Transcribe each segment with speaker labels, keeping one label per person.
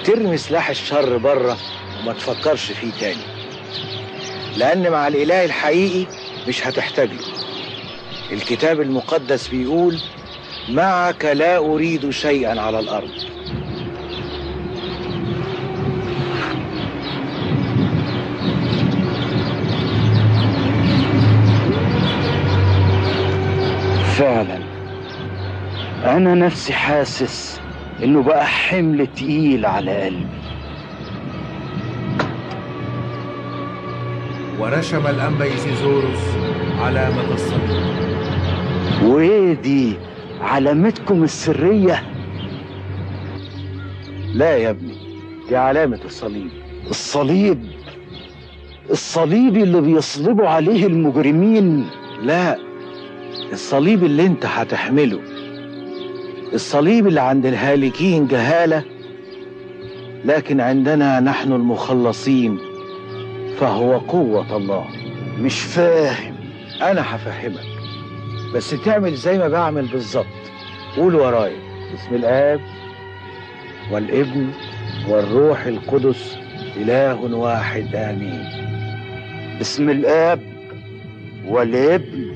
Speaker 1: ترمي سلاح الشر بره وما تفكرش فيه تاني لأن مع الإله الحقيقي مش هتحتاج له الكتاب المقدس بيقول معك لا أريد شيئا على الأرض
Speaker 2: فعلا انا نفسي حاسس انه بقى حمل تقيل على قلبي
Speaker 3: ورشم الأنبا إيزيزوروس علامة الصليب
Speaker 2: وايه دي علامتكم السريه
Speaker 1: لا يا ابني دي علامة الصليب
Speaker 2: الصليب الصليب اللي بيصلبوا عليه المجرمين
Speaker 1: لا الصليب اللي انت هتحمله الصليب اللي عند الهالكين جهالة لكن عندنا نحن المخلصين فهو قوة الله
Speaker 2: مش فاهم
Speaker 1: أنا هفهمك بس تعمل زي ما بعمل بالظبط قول ورايا بسم الآب والابن والروح القدس إله واحد آمين
Speaker 2: بسم الاب والابن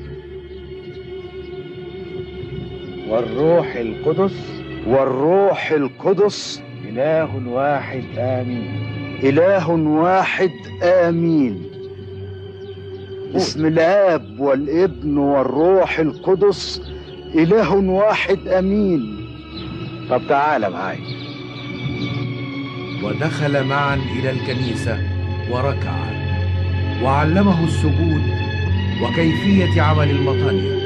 Speaker 1: والروح القدس
Speaker 2: والروح القدس
Speaker 1: إله واحد آمين
Speaker 2: اله واحد امين بسم الاب والابن والروح القدس اله واحد امين
Speaker 1: طب تعالى معايا
Speaker 3: ودخل معا إلى الكنيسة وركع وعلمه السجود وكيفية عمل المطانية